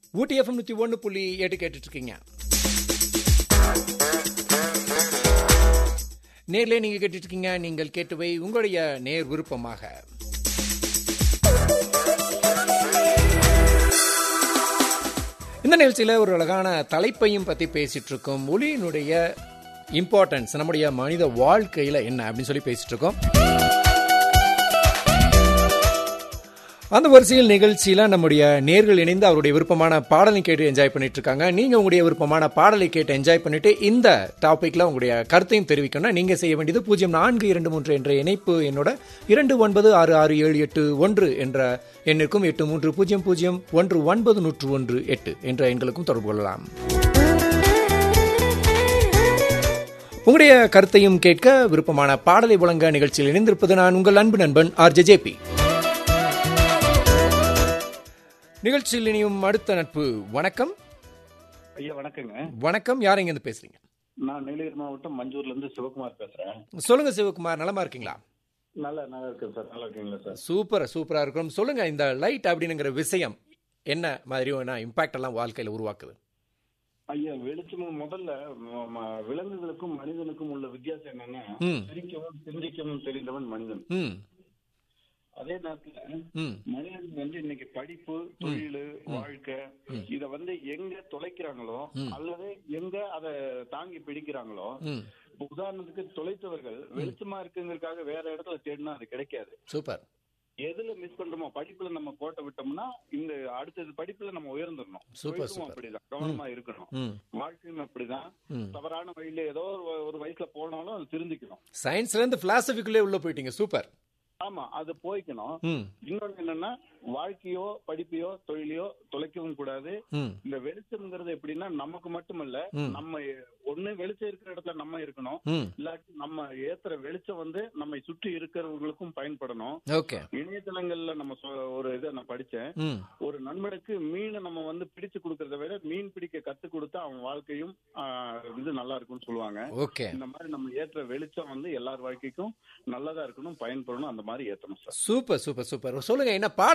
ஊட்டி FM நூத்தி ஒன்று புள்ளி எட்டு கேட்டுட்டு இருக்கீங்க நேர்ல நீங்க கேட்டுட்டு இருக்கீங்க நீங்கள் கேட்டுவை உங்களுடைய நேர் விருப்பமாக இந்த நிகழ்ச்சியில ஒரு அழகான தலைப்பையும் பத்தி பேசிட்டு இருக்கோம் ஒளியினுடைய இம்பார்ட்டன்ஸ் நம்முடைய மனித வாழ்க்கையில என்ன அப்படின்னு சொல்லி பேசிட்டு இருக்கோம் அந்த வரிசையில் நிகழ்ச்சியில நம்முடைய நேர்கள் இணைந்து அவருடைய விருப்பமான பாடலை கேட்டு என்ஜாய் பண்ணிட்டு இருக்காங்க நீங்க உங்களுடைய விருப்பமான பாடலை கேட்டு என்ஜாய் பண்ணிட்டு இந்த டாபிக்ல உங்களுடைய கருத்தையும் தெரிவிக்கணும் நீங்க செய்ய வேண்டியது பூஜ்ஜியம் நான்கு இரண்டு மூன்று என்ற இணைப்பு என்னோட இரண்டு ஒன்பது ஆறு ஆறு ஏழு எட்டு ஒன்று என்ற எண்ணிற்கும் எட்டு மூன்று பூஜ்ஜியம் பூஜ்ஜியம் ஒன்று ஒன்பது நூற்று ஒன்று எட்டு என்ற எண்களுக்கும் தொடர்பு கொள்ளலாம் உங்களுடைய கருத்தையும் கேட்க விருப்பமான பாடலை வழங்க நிகழ்ச்சியில் இணைந்திருப்பது நான் உங்கள் அன்பு நண்பன் ஆர் ஜேபி நிகழ்ச்சியில் இனியும் அடுத்த நட்பு வணக்கம் ஐயா வணக்கங்க வணக்கம் யார் இருந்து பேசுறீங்க நான் நீலகிரி மாவட்டம் மஞ்சூர்ல இருந்து சிவகுமார் பேசுறேன் சொல்லுங்க சிவகுமார் நலமா இருக்கீங்களா நல்லா நல்லா இருக்கேன் சார் நல்லா இருக்கீங்களா சார் சூப்பர் சூப்பரா இருக்கும் சொல்லுங்க இந்த லைட் அப்படிங்கிற விஷயம் என்ன மாதிரியான இம்பாக்ட் எல்லாம் வாழ்க்கையில உருவாக்குது ஐயா வெளிச்சமும் முதல்ல ம- ம- விலங்குகளுக்கும் மனிதனுக்கும் உள்ள வித்தியாசம் என்னன்னா ம் சிரிக்கவும் சிந்திக்கவும் தெரிந்தவன் மனிதன் ம் அதே நேரத்துல ம் மனிதன் வந்து இன்னைக்கு படிப்பு தொழில் வாழ்க்கை இத வந்து எங்க தொலைக்கிறாங்களோ அல்லது எங்க அத தாங்கி பிடிக்கிறாங்களோ ம் இப்ப உதாரணத்துக்கு தொலைத்தவர்கள் வெளிச்சமா இருக்குங்கிறதுக்காக வேற இடத்துல தேடினா அது கிடைக்காது சூப்பர் எதுல மிஸ் பண்றோமோ படிப்புல நம்ம கோட்டை விட்டோம்னா இந்த அடுத்தது படிப்புல நம்ம உயர்ந்துடணும் சூப்பர், தொழிலும் சூப்பர். அப்படிதான் கவனமா இருக்கணும் ம் வாழ்க்கையும் அப்படிதான் ம் தவறான வழியில ஏதோ ஒரு- ஒரு வயசுல போனாலும் அது திருந்திக்கணும் சயின்ஸ்ல இருந்து பிலாசபிக்குள்ளே உள்ள போயிட்டீங்க சூப்பர் ஆமா அது போய்க்கணும் ம் இன்னொன்னு என்னன்னா வாழ்க்கையோ படிப்பையோ தொழிலையோ தொலைக்கவும் கூடாது ம் இந்த வெளிச்சம்ங்கிறது எப்படின்னா நமக்கு மட்டுமல்ல ம். நம்ம ஒண்ணு வெளிச்சம் இருக்கிற இடத்துல நம்ம இருக்கணும் ம் இல்லாட்டி நம்ம ஏத்துற வெளிச்சம் வந்து நம்மை சுற்றி இருக்கிறவங்களுக்கும் பயன்படணும் ஓகே இணையதளங்கள்ல நம்ம சொ- ஒரு இதை நான் படிச்சேன் ம் ஒரு நண்பனுக்கு மீனை நம்ம வந்து பிடிச்சு கொடுக்கறத விட மீன் பிடிக்க கத்து கொடுத்தா அவன் வாழ்க்கையும் ஆஹ், இது நல்லா இருக்கும்னு சொல்லுவாங்க ஓகே இந்த மாதிரி நம்ம ஏற்ற வெளிச்சம் வந்து எல்லார் வாழ்க்கைக்கும் நல்லதா இருக்கணும் பயன்படணும் அந்த மாதிரி ஏத்தணும் சார் சூப்பர் சூப்பர் சூப்பர் சொல்லுங்க என்ன பாட